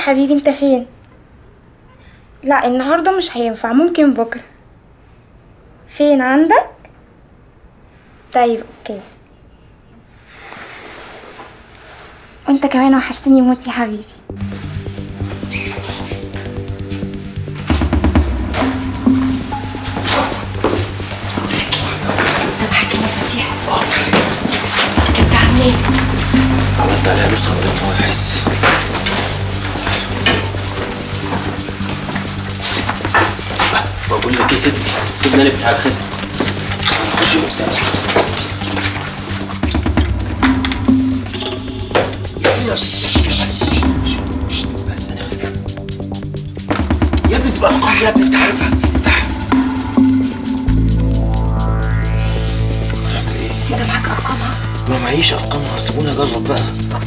حبيبي انت فين لا النهارده مش هينفع ممكن بكره فين عندك طيب اوكي وانت كمان وحشتني موت يا حبيبي طب حاجة مفاتيح جبتها منين؟ عملت عليها نسخة من غير ما هو يحس بقول لك ايه سيبني سيبني انا بتاع الخزن خش مستنى يا ابني تبقى ارقام يا ابني افتح عارفها افتح انت معاك ارقامها؟ ما معيش ارقامها سيبوني اجرب بقى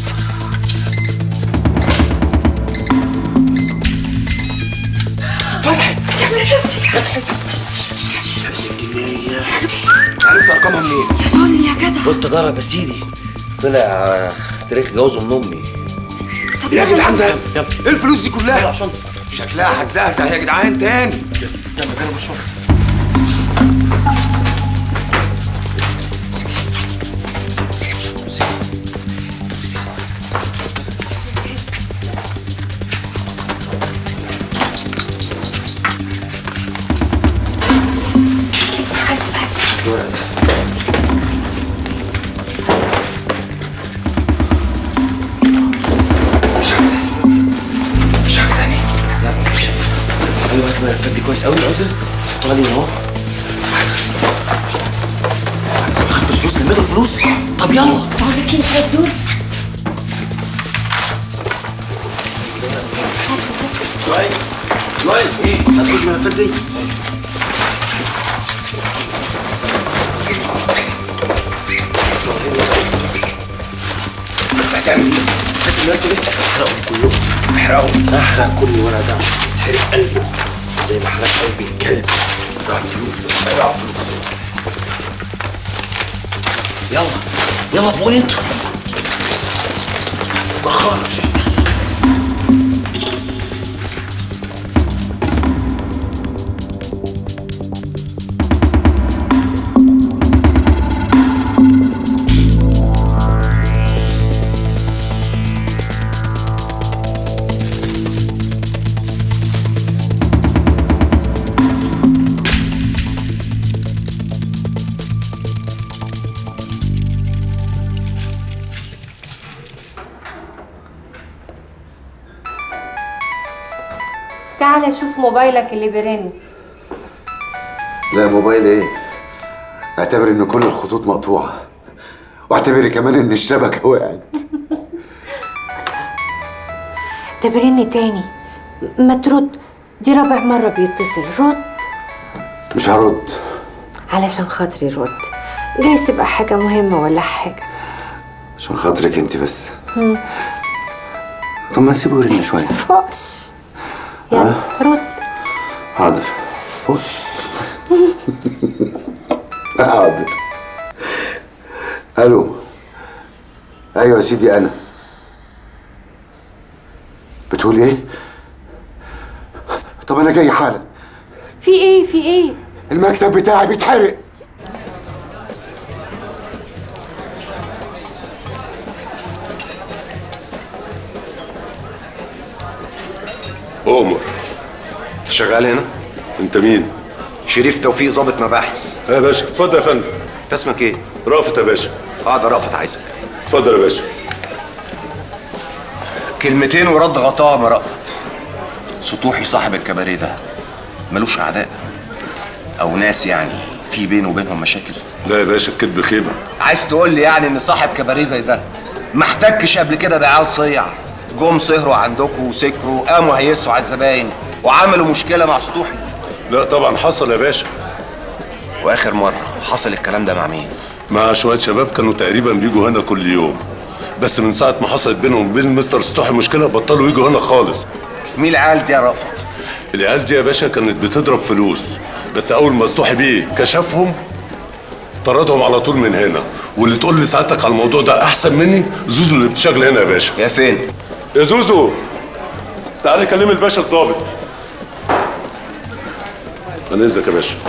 فتحت يا ابن الرزق فتحت بس بس بس بس الجنيه عرفت ارقامها منين؟ قول لي يا جدع قلت اجرب يا سيدي طلع آه، تاريخ جوازه من امي طب يا يلا جدعان ده يلا. ايه الفلوس دي كلها عشان شكلها هتزهزه يا جدعان تاني يلا جرب الشغل بس بس مفيش حاجه تاني لا مفيش ايوه هات الملفات دي كويس قوي العزل حطها لي اهو اخدت الفلوس لميت الفلوس طب يلا بقول لك ايه شايف دول؟ لؤي لؤي ايه هتخش الملفات دي هتعمل ايه؟ هات الملف دي احرقهم كلهم احرقهم احرق كل الورق ده عشان يتحرق قلبه زي ما حرق قلبي الكلب راح الفلوس راح الفلوس يلا يلا زبوني انتوا متأخرش تعالى شوف موبايلك اللي بيرن لا موبايل ايه اعتبر ان كل الخطوط مقطوعه واعتبري كمان ان الشبكه وقعت ده بيرن تاني ما ترد دي رابع مرة بيتصل رد مش هرد علشان خاطري رد جايز تبقى حاجة مهمة ولا حاجة عشان خاطرك انت بس طب ما سيبه يرن شويه فوش يلا رد حاضر خش حاضر الو ايوه يا سيدي انا بتقول ايه طب انا جاي حالا في ايه في ايه المكتب بتاعي بيتحرق أؤمر انت شغال هنا؟ انت مين؟ شريف توفيق ضابط مباحث يا باشا اتفضل يا فندم انت اسمك ايه؟ رافت يا باشا اقدر رأفت عايزك اتفضل يا باشا كلمتين ورد غطاهم يا رأفت سطوحي صاحب الكباريه ده ملوش اعداء او ناس يعني في بينه وبينهم مشاكل لا يا باشا الكذب خيبه عايز تقول لي يعني ان صاحب كباريه زي ده ما احتكش قبل كده بعيال صيع جم سهروا عندكم وسكروا قاموا هيسوا على الزباين وعملوا مشكله مع سطوحي لا طبعا حصل يا باشا واخر مره حصل الكلام ده مع مين مع شويه شباب كانوا تقريبا بيجوا هنا كل يوم بس من ساعه ما حصلت بينهم وبين مستر سطوحي مشكله بطلوا يجوا هنا خالص مين العيال دي يا رأفت العيال دي يا باشا كانت بتضرب فلوس بس اول ما سطوحي بيه كشفهم طردهم على طول من هنا واللي تقول لي ساعتك على الموضوع ده احسن مني زوزو اللي بتشتغل هنا يا باشا يا فين يا زوزو تعالي كلمي الباشا الظابط انا اذنك يا باشا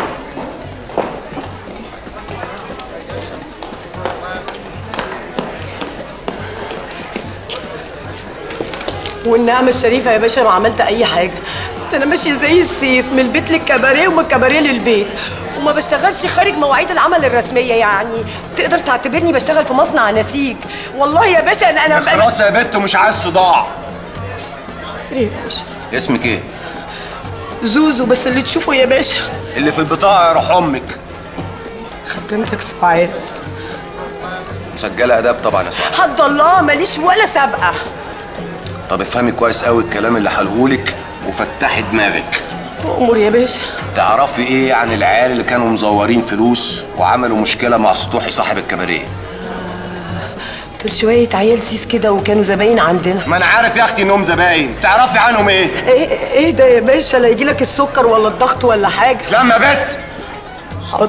والنعمة الشريفة يا باشا ما عملت أي حاجة ده أنا ماشية زي السيف من البيت للكباريه ومن الكباريه للبيت وما بشتغلش خارج مواعيد العمل الرسمية يعني تقدر تعتبرني بشتغل في مصنع نسيج والله يا باشا أنا أنا خلاص يا بت مش عايز صداع ليه يا باشا اسمك ايه؟ زوزو بس اللي تشوفه يا باشا اللي في البطاقة يا روح امك خدمتك سعاد مسجلة اداب طبعا يا سعاد حد الله ماليش ولا سابقة طب افهمي كويس قوي الكلام اللي هقولهولك وفتحي دماغك أمور يا باشا تعرفي ايه عن العيال اللي كانوا مزورين فلوس وعملوا مشكلة مع سطوحي صاحب الكباريه دول شوية عيال سيس كده وكانوا زباين عندنا ما انا عارف يا اختي انهم زباين تعرفي عنهم ايه ايه ايه ده يا باشا لا يجيلك السكر ولا الضغط ولا حاجة لما بت حاضر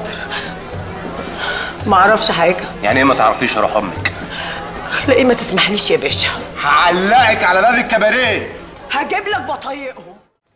ما اعرفش حاجة يعني ايه ما تعرفيش يا روح امك اخلاقي ما تسمحليش يا باشا هعلقك على باب الكباريه هجيب لك بطايقهم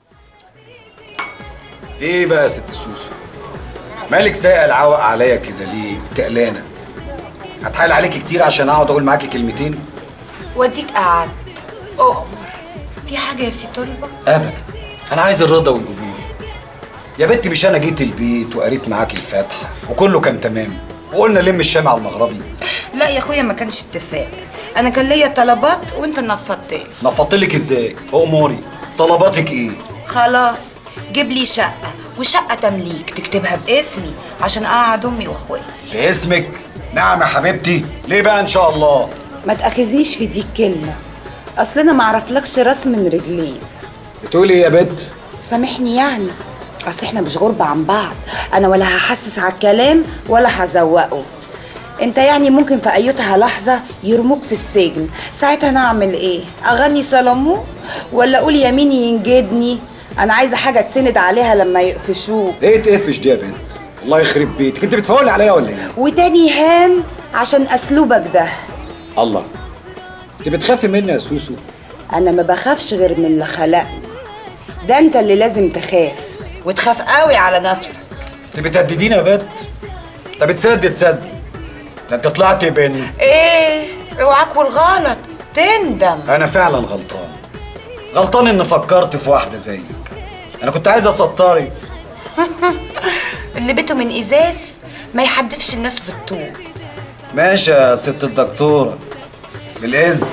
في ايه بقى يا ست سوسو مالك سايقه العوق عليا كده ليه تقلانه هتحايل عليكي كتير عشان اقعد اقول معاكي كلمتين وديك قعدت أؤمر في حاجة يا سي طلبة؟ ابدا انا عايز الرضا والقبول يا بنتي مش انا جيت البيت وقريت معاكي الفاتحه وكله كان تمام وقلنا لم الشام على المغربي لا يا اخويا ما كانش اتفاق انا كان ليا طلبات وانت نفضت لي نفضتلك ازاي اموري طلباتك ايه خلاص جيب لي شقة وشقة تمليك تكتبها باسمي عشان اقعد امي واخواتي باسمك نعم يا حبيبتي ليه بقى ان شاء الله ما تاخذنيش في دي الكلمه اصل انا ما اعرفلكش راس من رجلين بتقولي ايه يا بت سامحني يعني اصل احنا مش غربة عن بعض انا ولا هحسس على الكلام ولا هزوقه انت يعني ممكن في ايتها لحظة يرموك في السجن ساعتها نعمل ايه اغني سلامو ولا اقول يميني ينجدني انا عايزة حاجة تسند عليها لما يقفشوك ليه تقفش دي يا بنت الله يخرب بيتك انت بتفولي عليا ولا ايه وتاني هام عشان اسلوبك ده الله انت بتخافي مني يا سوسو انا ما بخافش غير من اللي خلقني ده انت اللي لازم تخاف وتخاف قوي على نفسك انت بتهدديني يا بت طب تصدي تصدي ده انت طلعتي بين ايه اوعاك والغلط تندم انا فعلا غلطان غلطان ان فكرت في واحده زيك انا كنت عايز اسطري اللي بيته من ازاز ما يحدفش الناس بالطول ماشي يا ست الدكتوره بالاذن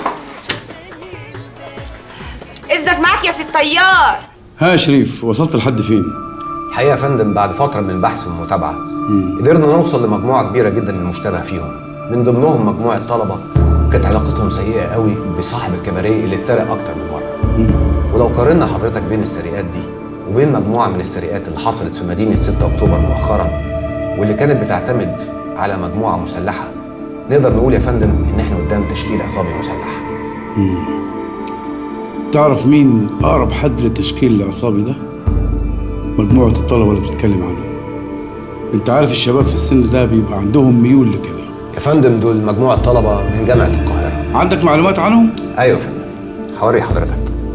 اذنك معاك يا ست طيار ها يا شريف وصلت لحد فين؟ الحقيقه يا فندم بعد فتره من البحث والمتابعه قدرنا نوصل لمجموعه كبيره جدا من المشتبه فيهم من ضمنهم مجموعه طلبه كانت علاقتهم سيئه قوي بصاحب الكباريه اللي اتسرق اكتر من مره ولو قارنا حضرتك بين السرقات دي وبين مجموعه من السرقات اللي حصلت في مدينه 6 اكتوبر مؤخرا واللي كانت بتعتمد على مجموعه مسلحه نقدر نقول يا فندم ان احنا قدام تشكيل عصابي مسلح تعرف مين أقرب حد للتشكيل العصابي ده؟ مجموعة الطلبة اللي بتتكلم عنهم أنت عارف الشباب في السن ده بيبقى عندهم ميول لكده يا فندم دول مجموعه طلبه من جامعه القاهره عندك معلومات عنهم؟ ايوه يا فندم هوري حضرتك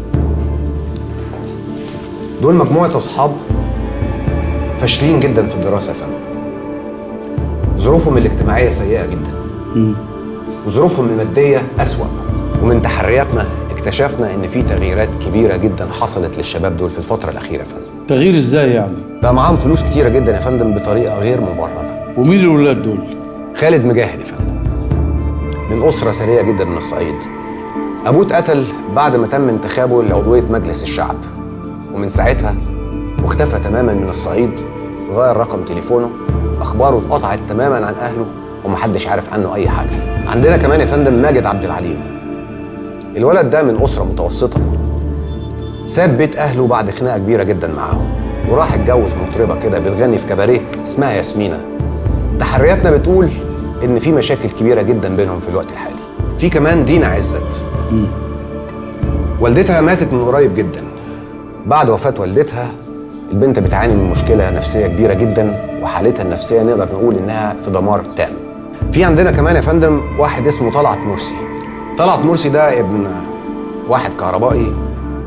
دول مجموعه اصحاب فاشلين جدا في الدراسه يا فندم ظروفهم الاجتماعيه سيئه جدا وظروفهم الماديه اسوا ومن تحرياتنا اكتشفنا ان في تغييرات كبيره جدا حصلت للشباب دول في الفتره الاخيره يا فندم تغيير إزاي يعني؟ بقى معاهم فلوس كتيره جدا يا فندم بطريقه غير مبرره ومين الولاد دول؟ خالد مجاهد يا فندم من أسرة ثرية جدا من الصعيد أبوه اتقتل بعد ما تم انتخابه لعضوية مجلس الشعب ومن ساعتها واختفى تماما من الصعيد غير رقم تليفونه أخباره اتقطعت تماما عن أهله ومحدش عارف عنه أي حاجة عندنا كمان يا فندم ماجد عبد العليم الولد ده من أسرة متوسطة ساب بيت أهله بعد خناقة كبيرة جدا معاهم وراح اتجوز مطربة كده بتغني في كباريه اسمها ياسمينة تحرياتنا بتقول ان في مشاكل كبيره جدا بينهم في الوقت الحالي في كمان دينا عزت والدتها ماتت من قريب جدا بعد وفاه والدتها البنت بتعاني من مشكله نفسيه كبيره جدا وحالتها النفسيه نقدر نقول انها في دمار تام في عندنا كمان يا فندم واحد اسمه طلعت مرسي طلعت مرسي ده ابن واحد كهربائي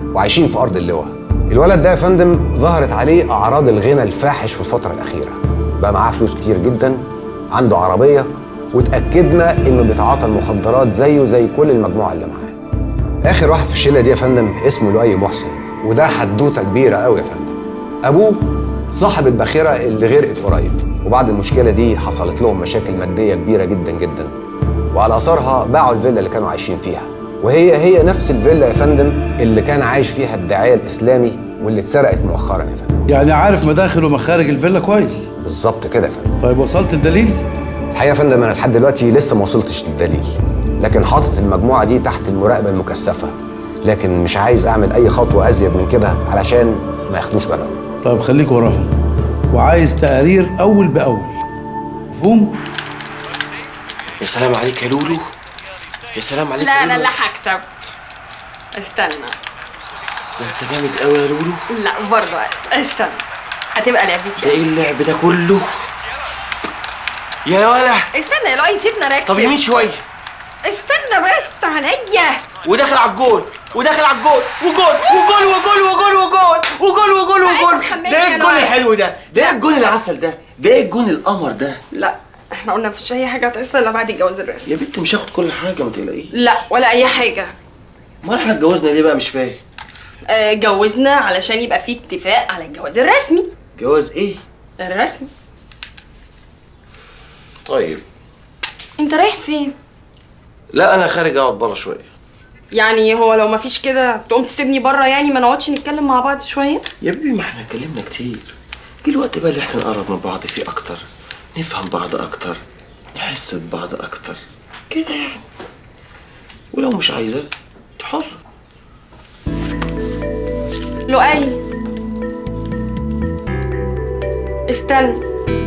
وعايشين في ارض اللواء الولد ده يا فندم ظهرت عليه اعراض الغنى الفاحش في الفتره الاخيره بقى معاه فلوس كتير جدا عنده عربيه وتاكدنا انه بيتعاطى المخدرات زيه زي كل المجموعه اللي معاه اخر واحد في الشله دي يا فندم اسمه لؤي محسن وده حدوته كبيره قوي يا فندم ابوه صاحب الباخره اللي غرقت قريب وبعد المشكله دي حصلت لهم مشاكل ماديه كبيره جدا جدا وعلى اثرها باعوا الفيلا اللي كانوا عايشين فيها وهي هي نفس الفيلا يا فندم اللي كان عايش فيها الداعيه الاسلامي واللي اتسرقت مؤخرا يا فندم يعني عارف مداخل ومخارج الفيلا كويس بالظبط كده يا فندم طيب وصلت الدليل الحقيقه يا فندم انا لحد دلوقتي لسه ما وصلتش للدليل لكن حاطط المجموعه دي تحت المراقبه المكثفه لكن مش عايز اعمل اي خطوه ازيد من كده علشان ما ياخدوش بالهم طيب خليك وراهم وعايز تقارير اول باول مفهوم يا سلام عليك يا لولو يا سلام عليك لا يا انا لولو. اللي هكسب استنى ده انت جامد قوي يا لولو لا برضه استنى هتبقى ده لعبتي ايه اللعب ده كله يا ولا استنى يا لؤي سيبنا ركز طب يمين شويه استنى بس عليا وداخل على الجول وداخل على الجول وجول وجول وجول وجول وجول وجول وجول وجول محمد ده يا ايه الجول لؤي. الحلو ده ده ايه الجول العسل ده ده ايه الجول القمر ده لا احنا قلنا مفيش اي حاجه هتحصل الا بعد الجواز الرسمي يا بنت مش هاخد كل حاجه ما تقلقيش لا ولا اي حاجه ما احنا اتجوزنا ليه بقى مش فاهم آه، جوزنا علشان يبقى في اتفاق على الجواز الرسمي جواز ايه الرسمي طيب انت رايح فين لا انا خارج اقعد بره شويه يعني هو لو مفيش كده تقوم تسيبني بره يعني ما نقعدش نتكلم مع بعض شويه يا بيبي ما احنا اتكلمنا كتير جه الوقت بقى اللي احنا نقرب من بعض فيه اكتر نفهم بعض اكتر نحس ببعض اكتر كده يعني ولو مش عايزة انت حر لؤي استنى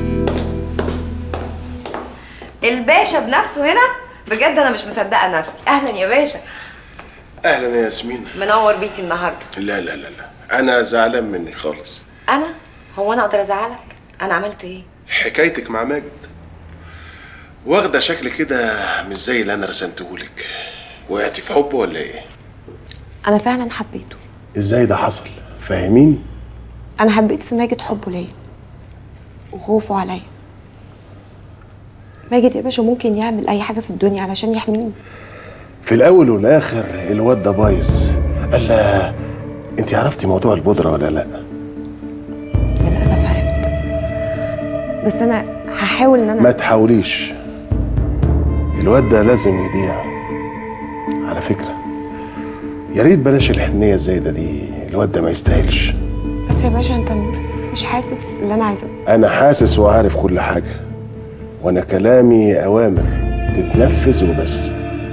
الباشا بنفسه هنا بجد انا مش مصدقه نفسي اهلا يا باشا اهلا يا ياسمين منور بيتي النهارده لا لا لا لا انا زعلان مني خالص انا هو انا اقدر ازعلك انا عملت ايه حكايتك مع ماجد واخده شكل كده مش زي اللي انا رسمتهولك وقعتي في حبه ولا ايه انا فعلا حبيته ازاي ده حصل فاهميني انا حبيت في ماجد حبه ليا وخوفه عليا ماجد يا باشا ممكن يعمل اي حاجه في الدنيا علشان يحميني في الاول والاخر الواد ده بايظ قال لا انت عرفتي موضوع البودره ولا لا للاسف عرفت بس انا هحاول ان انا ما تحاوليش الواد ده لازم يضيع على فكره يا ريت بلاش الحنيه الزايده دي الواد ده ما يستاهلش بس يا باشا انت مش حاسس اللي انا عايزه انا حاسس وعارف كل حاجه وانا كلامي اوامر تتنفذ وبس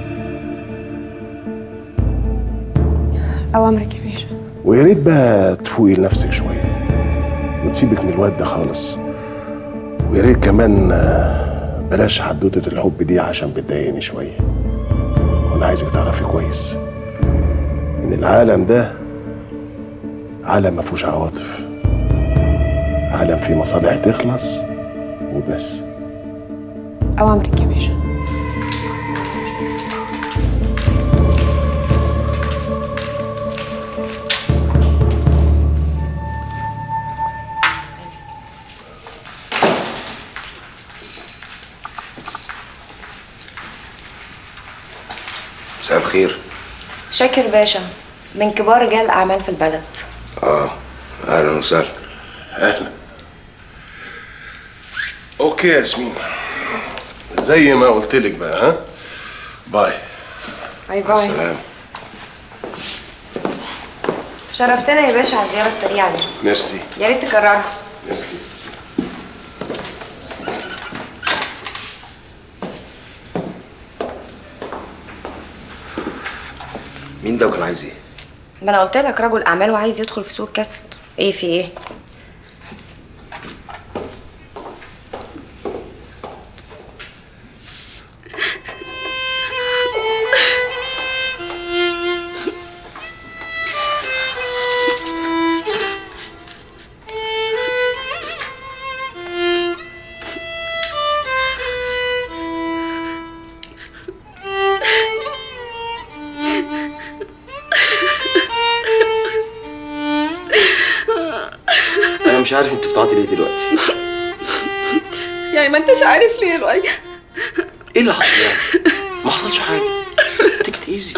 اوامرك يا باشا ويا ريت بقى تفوقي لنفسك شويه وتسيبك من الواد ده خالص ويا ريت كمان آه، بلاش حدوته الحب دي عشان بتضايقني شويه وانا عايزك تعرفي كويس ان العالم ده عالم ما فيهوش عواطف عالم فيه مصالح تخلص وبس اوامرك يا باشا مساء الخير شاكر باشا من كبار رجال الاعمال في البلد اه اهلا وسهلا اهلا اوكي يا ياسمين زي ما قلت لك بقى ها باي باي مع السلامه شرفتنا يا باشا على الزياره السريعه دي ميرسي يا ريت تكررها ميرسي مين ده وكان عايز ايه؟ ما انا قلت لك رجل اعمال وعايز يدخل في سوق الكاسيت ايه في ايه مش عارف انت بتعيطي ليه دلوقتي يعني ما انتش عارف ليه يا لؤي ايه اللي حصل يعني ما حصلش حاجه تكت ايزي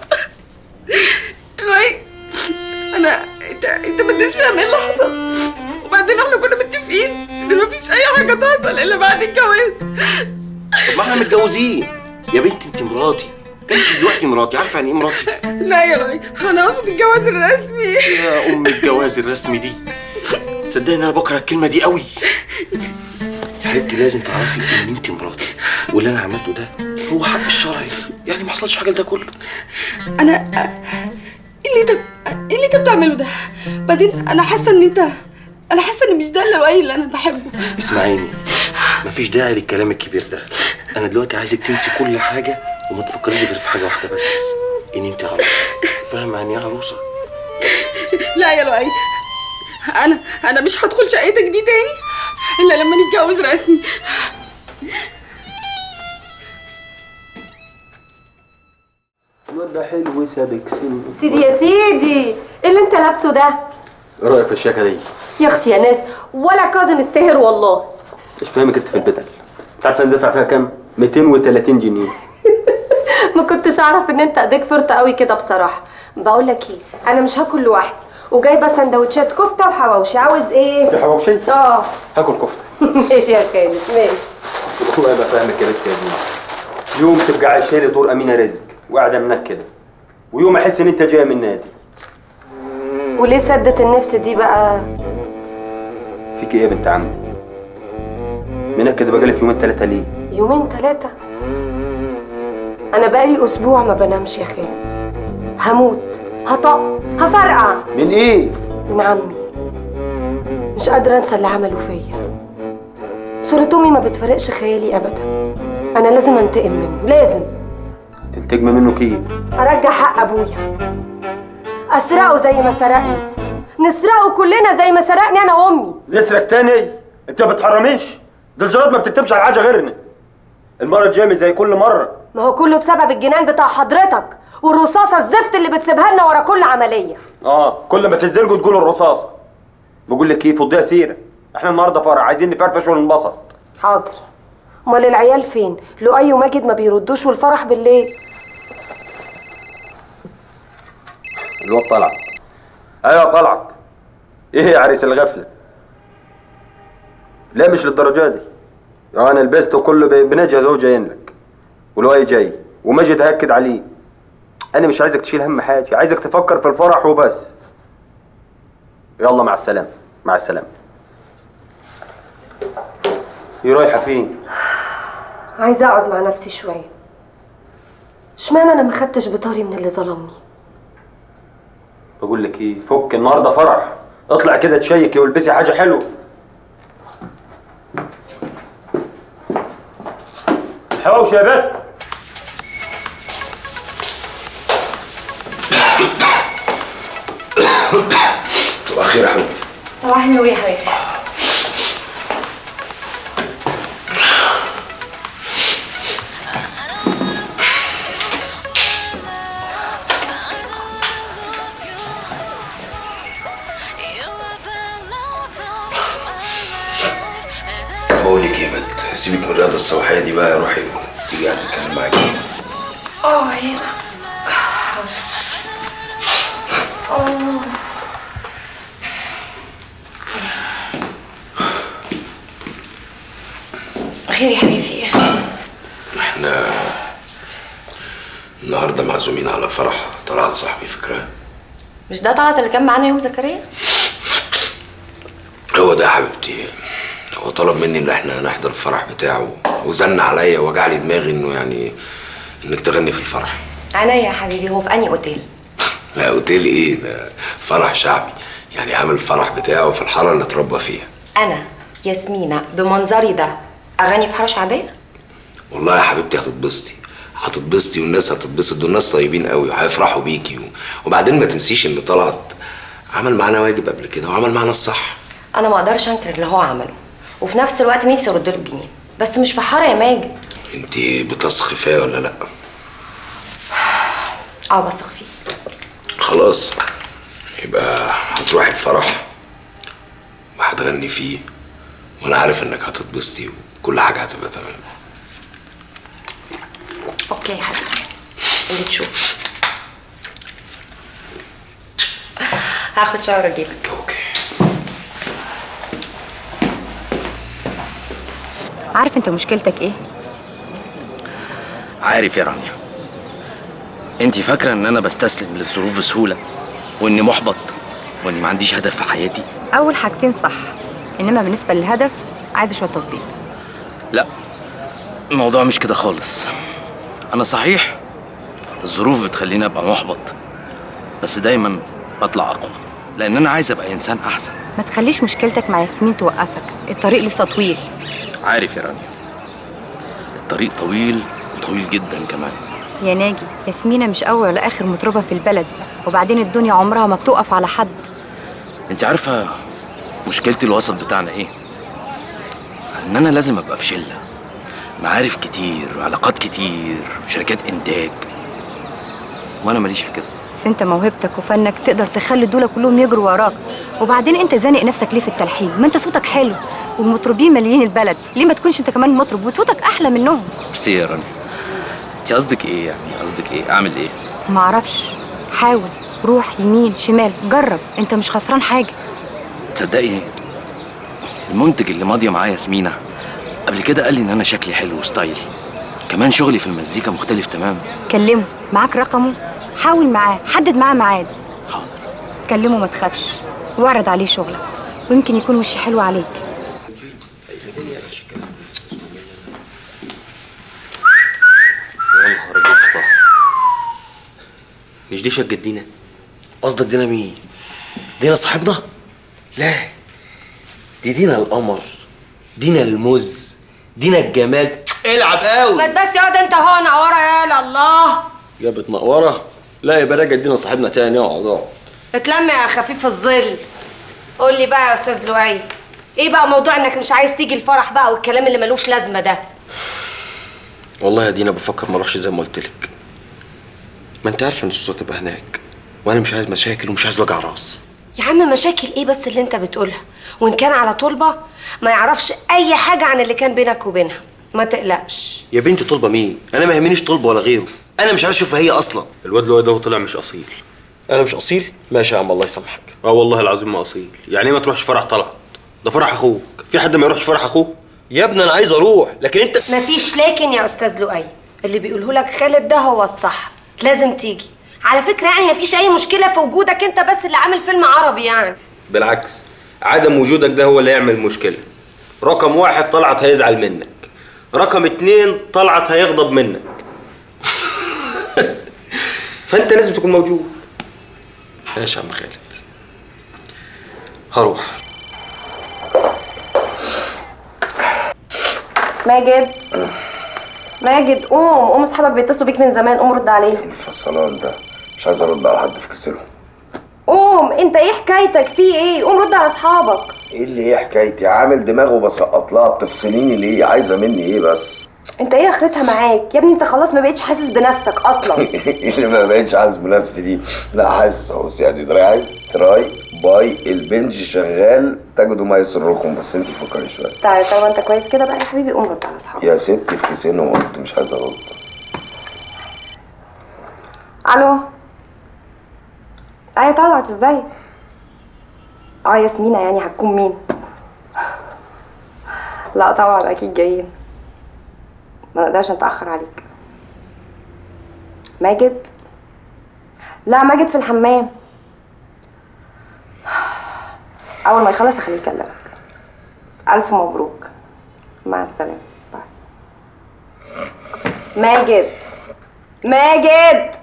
لؤي انا انت انت ما انتش فاهم ايه اللي حصل وبعدين احنا كنا متفقين ان مفيش اي حاجه تحصل الا بعد الجواز طب ما احنا متجوزين يا بنتي انت مراتي انت دلوقتي مراتي عارفه يعني ايه مراتي لا يا لؤي انا اقصد الجواز الرسمي يا ام الجواز الرسمي دي صدقني انا بكره الكلمه دي قوي يا حبيبتي لازم تعرفي ان انت مراتي واللي انا عملته ده هو حق الشرعي يعني ما حصلش حاجه لده كله انا ايه اللي انت ايه اللي انت بتعمله ده بعدين انا حاسه ان انت انا حاسه ان مش ده اللي لؤي اللي انا بحبه اسمعيني مفيش داعي للكلام الكبير ده انا دلوقتي عايزك تنسي كل حاجه وما تفكريش غير في حاجه واحده بس ان انت عروسه فاهمه يعني ايه عروسه لا يا لؤي انا انا مش هدخل شقتك دي تاني الا لما نتجوز رسمي الواد ده حلو سابك سن سيدي يا سيدي ايه اللي انت لابسه ده ايه رايك في الشياكه دي؟ يا اختي يا ناس ولا كاظم الساهر والله مش فاهمك انت في البدل انت عارفه انا دافع فيها كام؟ 230 جنيه ما كنتش اعرف ان انت ايديك فرطه قوي كده بصراحه بقول لك ايه انا مش هاكل لوحدي وجايبه سندوتشات كفته وحواوشي عاوز ايه في حواوشي؟ اه هاكل كفته ماشي يا خالد ماشي والله يبقى فاهمك يا بنت يا ابني يوم تبقى عايشه لي دور امينه رزق وقاعده منك كده ويوم احس ان انت جايه من النادي وليه سدت النفس دي بقى فيك ايه يا بنت عمي؟ منك كده بقالك يومين ثلاثه ليه؟ يومين ثلاثه انا بقالي اسبوع ما بنامش يا خالد هموت هطق هفرقع من ايه؟ من عمي مش قادرة أنسى اللي عمله فيا صورة أمي ما بتفرقش خيالي أبدا أنا لازم أنتقم منه لازم تنتجم منه كيف؟ أرجع حق أبويا أسرقه زي ما سرقني نسرقه كلنا زي ما سرقني أنا وأمي نسرق تاني؟ انت ما بتحرميش ده الجراد ما بتكتبش على حاجه غيرنا المره الجايه مش زي كل مره ما هو كله بسبب الجنان بتاع حضرتك والرصاصة الزفت اللي بتسيبها لنا ورا كل عملية اه كل ما تتزلجوا تقولوا الرصاصه بقول لك ايه فضيها سيره احنا النهارده فرح عايزين نفرفش وننبسط حاضر امال العيال فين لؤي وماجد ما بيردوش والفرح بالليل الواد طلعت ايوه طلعت ايه يا عريس الغفله لا مش للدرجه دي انا لبست وكله ب- بنجهز اهو جايين لك ولؤي جاي وماجد هاكد عليه انا مش عايزك تشيل هم حاجه عايزك تفكر في الفرح وبس يلا مع السلامه مع السلامه ايه رايحه فين عايزة أقعد مع نفسي شوية اشمعنى أنا ما خدتش بطاري من اللي ظلمني بقول لك ايه فك النهارده فرح اطلع كده تشيكي والبسي حاجه حلوه حوش يا بت صباح الخير يا حبيبتي صباح النور يا حبيبي بقول لك ايه يا بت سيبك من الرياضه الصباحيه دي بقى روحي تيجي عايز اتكلم معاكي اه هنا اه خير يا حبيبي في ايه؟ احنا النهارده معزومين على فرح طلعت صاحبي فكره مش ده طلعت اللي كان معانا يوم زكريا؟ هو ده يا حبيبتي هو طلب مني ان احنا نحضر الفرح بتاعه وزن عليا وجع لي دماغي انه يعني انك تغني في الفرح عينيا يا حبيبي هو في انهي اوتيل؟ لا اوتيل ايه ده فرح شعبي يعني عامل الفرح بتاعه في الحاره اللي اتربى فيها انا ياسمينة بمنظري ده اغني في حاره شعبيه؟ والله يا حبيبتي هتتبسطي هتتبسطي والناس هتتبسط دول ناس طيبين قوي وهيفرحوا بيكي و... وبعدين ما تنسيش ان طلعت عمل معانا واجب قبل كده وعمل معانا الصح انا ما اقدرش انكر اللي هو عمله وفي نفس الوقت نفسي ارد له الجميل بس مش في حاره يا ماجد انت بتثقي فيا ولا لا اه بثق فيه خلاص يبقى هتروحي الفرح وهتغني فيه وانا عارف انك هتتبسطي وكل حاجه هتبقى تمام اوكي يا حبيبي اللي تشوف هاخد شاور اجيلك عارف انت مشكلتك ايه عارف يا رانيا انت فاكره ان انا بستسلم للظروف بسهوله واني محبط واني ما عنديش هدف في حياتي اول حاجتين صح انما بالنسبه للهدف عايز شويه تظبيط لا الموضوع مش كده خالص انا صحيح الظروف بتخليني ابقى محبط بس دايما بطلع اقوى لان انا عايز ابقى انسان احسن ما تخليش مشكلتك مع ياسمين توقفك الطريق لسه طويل عارف يا رانيا الطريق طويل وطويل جدا كمان يا ناجي ياسمينة مش أول ولا آخر مطربة في البلد وبعدين الدنيا عمرها ما بتقف على حد انت عارفه مشكلتي الوسط بتاعنا ايه ان انا لازم ابقى في شله معارف كتير وعلاقات كتير وشركات انتاج وانا ماليش في كده بس انت موهبتك وفنك تقدر تخلي دول كلهم يجروا وراك وبعدين انت زانق نفسك ليه في التلحين ما انت صوتك حلو والمطربين ماليين البلد ليه ما تكونش انت كمان مطرب وصوتك احلى منهم ميرسي يا رانيا انت قصدك ايه يعني قصدك ايه اعمل ايه معرفش حاول روح يمين شمال جرب انت مش خسران حاجه تصدقي المنتج اللي ماضيه معايا ياسمينة قبل كده قال لي ان انا شكلي حلو وستايلي كمان شغلي في المزيكا مختلف تماما كلمه معاك رقمه حاول معاه حدد معاه ميعاد كلمه ما تخافش واعرض عليه شغلك ويمكن يكون وش حلو عليك يا نهار جفطة مش دي شقة دينا قصدك دينا مين؟ دينا صاحبنا؟ لا دي دينا القمر دينا المز دينا الجمال العب قوي ما بس يقعد انت هو نورة يا الله جابت مقورة لا يبقى راجع دينا صاحبنا تاني اقعد اقعد اتلم يا خفيف الظل قول لي بقى يا استاذ لؤي ايه بقى موضوع انك مش عايز تيجي الفرح بقى والكلام اللي ملوش لازمه ده والله يا دينا بفكر ما اروحش زي ما قلت لك ما انت عارفه ان سوسو تبقى هناك وانا مش عايز مشاكل ومش عايز وجع راس يا عم مشاكل ايه بس اللي انت بتقولها وان كان على طلبه ما يعرفش اي حاجه عن اللي كان بينك وبينها ما تقلقش يا بنتي طلبه مين انا ما يهمنيش طلبه ولا غيره انا مش عايز اشوفها هي اصلا الواد لؤي ده طلع مش اصيل انا مش اصيل ماشي يا عم الله يسامحك اه والله العظيم ما اصيل يعني ايه ما تروحش فرح طلعت ده فرح اخوك في حد ما يروحش فرح اخوه يا ابني انا عايز اروح لكن انت مفيش لكن يا استاذ لؤي اللي بيقوله لك خالد ده هو الصح لازم تيجي على فكره يعني مفيش اي مشكله في وجودك انت بس اللي عامل فيلم عربي يعني بالعكس عدم وجودك ده هو اللي يعمل مشكلة رقم واحد طلعت هيزعل منك رقم اتنين طلعت هيغضب منك فانت لازم تكون موجود ماشي يا عم خالد هروح ماجد ماجد قوم قوم اصحابك بيتصلوا بيك من زمان قوم رد عليهم الفصلان ده مش عايز ارد على حد في كسلهم قوم انت ايه حكايتك في ايه قوم رد على اصحابك ايه اللي ايه حكايتي عامل دماغ وبسقط لها بتفصليني ليه عايزه مني ايه بس انت ايه اخرتها معاك يا ابني انت خلاص ما بقتش حاسس بنفسك اصلا ايه اللي ما بقتش حاسس بنفسي دي لا حاسس اهو يعني دراعي تراي باي البنج شغال تجدوا ما يسركم بس انت فكري شويه تعالى طالما انت كويس كده بقى يا حبيبي قوم رد على اصحابك يا ستي في كيسين وقلت مش عايز ارد الو ايه طلعت ازاي اه ياسمينة يعني هتكون مين لا طبعا اكيد جايين ما نقدرش نتاخر عليك ماجد لا ماجد في الحمام اول ما يخلص هخليه يكلمك الف مبروك مع السلامه باي ماجد ماجد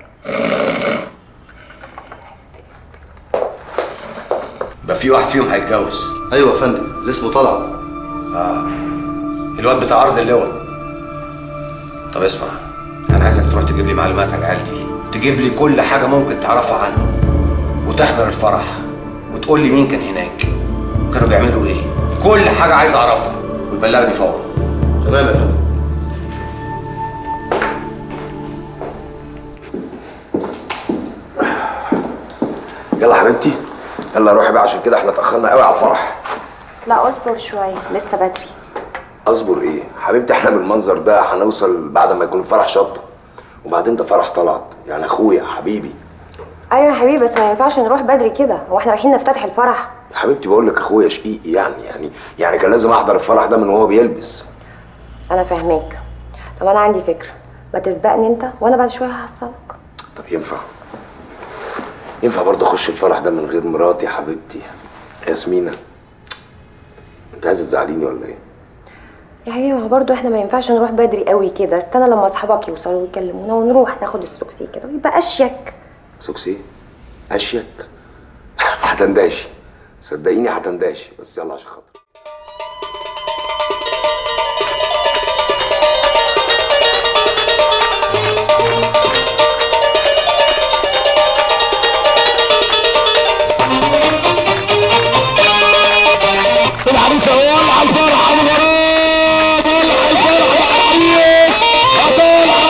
بقى في واحد فيهم هيتجوز ايوه يا فندم اللي اسمه طلعت اه الواد بتاع عرض اللواء طب اسمع انا عايزك تروح تجيب لي معلومات عن العيال دي تجيب لي كل حاجه ممكن تعرفها عنهم وتحضر الفرح وتقول لي مين كان هناك كانوا بيعملوا ايه كل حاجه عايز اعرفها وتبلغني فورا تمام يا فندم يلا حبيبتي يلا روحي بقى عشان كده احنا اتاخرنا قوي على الفرح لا اصبر شويه لسه بدري اصبر ايه حبيبتي احنا بالمنظر ده هنوصل بعد ما يكون الفرح شطه وبعدين ده فرح طلعت يعني اخويا حبيبي ايوه يا حبيبي بس ما ينفعش نروح بدري كده هو احنا رايحين نفتتح الفرح يا حبيبتي بقول لك اخويا شقيقي يعني يعني يعني كان لازم احضر الفرح ده من وهو بيلبس انا فاهماك طب انا عندي فكره ما تسبقني انت وانا بعد شويه هحصلك طب ينفع ينفع برضه اخش الفرح ده من غير مراتي يا حبيبتي ياسمينة انت عايزه تزعليني ولا ايه يا حبيبي ما هو برضه احنا ما ينفعش نروح بدري قوي كده استنى لما اصحابك يوصلوا ويكلمونا ونروح ناخد السوكسي كده ويبقى اشيك سوكسي اشيك هتنداشي صدقيني هتنداشي بس يلا عشان خاطر العروسه ولع الفرح ابو غراب ولع الفرح يا عريس هطلع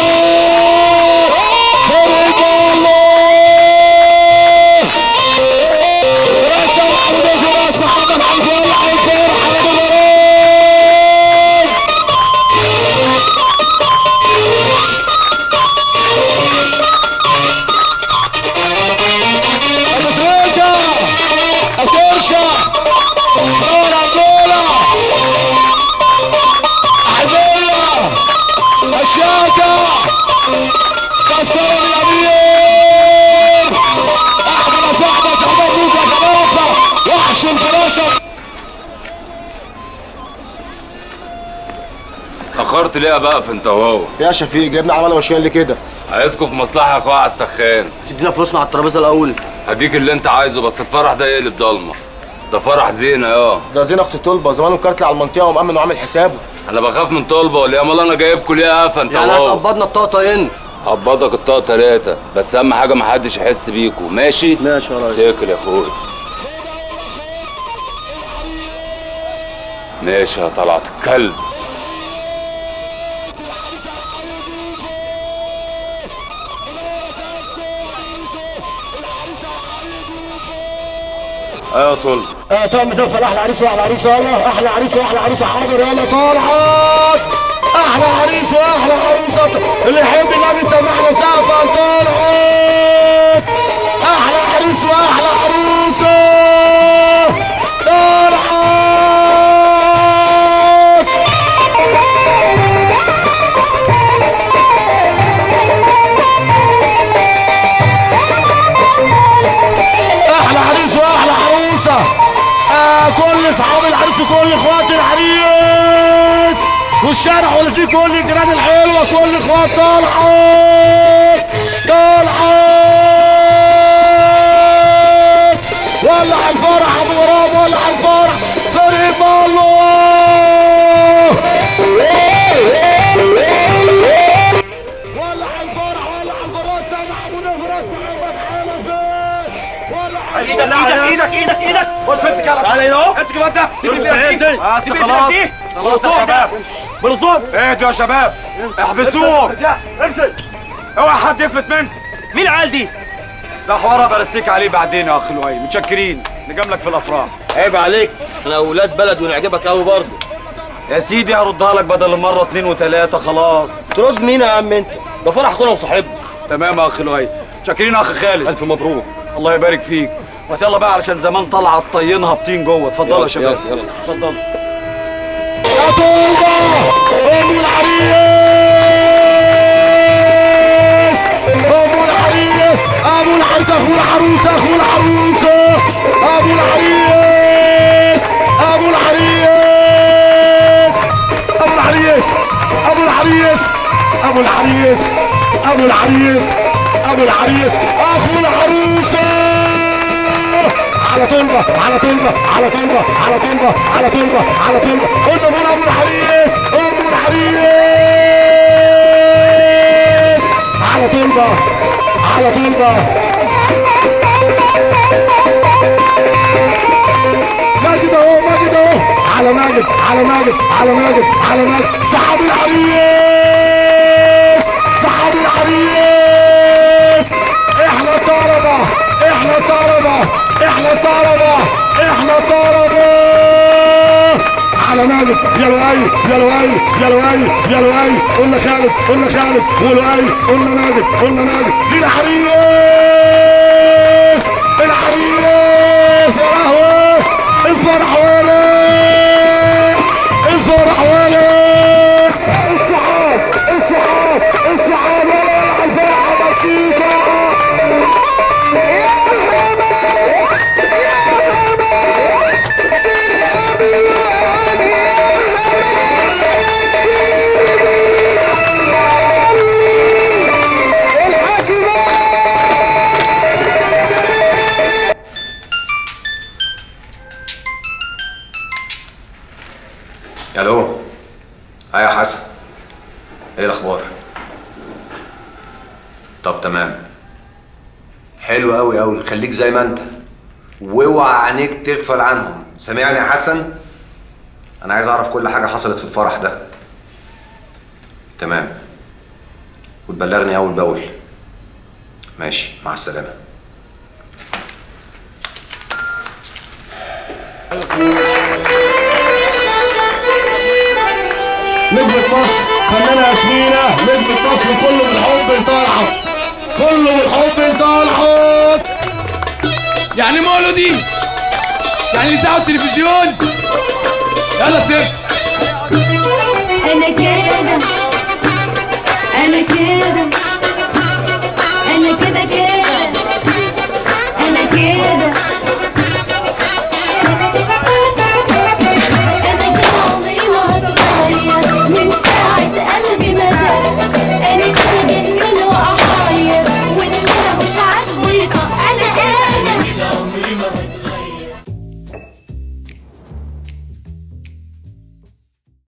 خرج الله راسه وحمد في راس محمد على الفرح الفرح ابو غراب ابو تريكه اترشا Bola, bola! Albola! Lasciata! Pasquale Villamir! أحلى صاحبة صاحبة بوكا كرافة وحش الفراشة اتأخرت ليه يا بقى في انت وهو؟ يا شفيق جايبنا عماله وشيان ليه كده؟ عايزكم في مصلحة يا اخويا على السخان تدينا فلوسنا على الترابيزه الاول هديك اللي انت عايزه بس الفرح ده يقلب ضلمة ده فرح زينة يا ده زين اخت طلبه زمانه مكارتلي على المنطقه ومأمن وعامل حسابه انا بخاف من طلبة ولا يا امال انا جايبكوا ليه يا قفا انت يعني وهو؟ هتقبضنا بطاقه هنا هقبضك الطاقة تلاتة بس اهم حاجة محدش يحس بيكوا ماشي؟ ماشي يا ريس تاكل يا اخويا ماشي يا طلعت الكلب ايوه طلب اه طبعا مزفل احلى عريس واحلى عريس والله احلى عريس واحلى عريس حاضر يلا طلعت احلى عريس واحلى عريس اللي يحب النبي سمعنا سقفا طلعت احلى عريس واحلى عروسه طلعت احلى عريس واحلى عروسه آه كل اصحاب العريس وكل اخوات العريس والشارع واللي فيه كل الجيران الحلوه كل اخوات طلعت طلعت ولع الفرح ابو غراب ولع الفرح فريق الله ولع الفرح ولع الفرح سامع ابو نفرس محمد حنفي ولع ايدك ايدك ايدك ايدك ايدك خش امسك يلا تعالى هنا اهو امسك الواد ده سيب الفيلا دي بس سيب خلاص. الفيلا دي خلاص يا شباب. بالطول اهدوا يا شباب احبسوهم امسك اوعى حد يفلت منكم مين العيال دي؟ ده حوار برسيك عليه بعدين يا اخ لؤي متشكرين نجاملك في الافراح عيب عليك احنا اولاد بلد ونعجبك قوي برضه يا سيدي هردها لك بدل المره اتنين وتلاته خلاص ترد مين يا عم انت؟ ده فرح اخونا وصاحبنا تمام يا اخ لؤي متشكرين يا اخ خالد الف مبروك الله يبارك فيك ويلا بقى علشان زمان طلعت طينها بطين جوه اتفضلوا يلا، يا شباب يلا، يلا. اتفضلوا يا طلبه ام العريس ابو العريس ابو العريس اخو العروسه اخو العروسه ابو العريس ابو العريس ابو العريس ابو العريس ابو العريس ابو العريس ابو العريس اخو العروسه على طلبة على طلبة على طلبة على طلبة على طلبة على طلبة قلنا ابو ابو العريس ابو العريس على طلبة على طلبة ماجد اهو ماجد اهو على ماجد على ماجد على ماجد على ماجد صحاب العريس صحاب العريس احنا طلبة احنا طلبة احنا طلبة احنا طلبة يا لؤي قلنا خالد قلنا خالد ولؤي قلنا ماجد قلنا ماجد دي العريس العريس يا لهوي الفرح ولد الفرح ولد السحاب السحاب السحاب ولد الفرحة بسيطة الو اه يا حسن ايه الاخبار طب تمام حلو قوي قوي خليك زي ما انت واوعى عينيك تغفل عنهم سامعني يا حسن انا عايز اعرف كل حاجه حصلت في الفرح ده تمام وتبلغني اول باول ماشي مع السلامه نجمة مصر فنانة ياسمينة نجمة مصر كله بالحب طالعة كله بالحب طالعة يعني مولودي يعني الاذاعه والتلفزيون يلا صفر انا كده انا كده انا كده كده انا كده انا كده عمري ما هتغير من ساعة قلبي ما دق انا كده جميل واحير واللي انا مش عاجبه يطق انا انا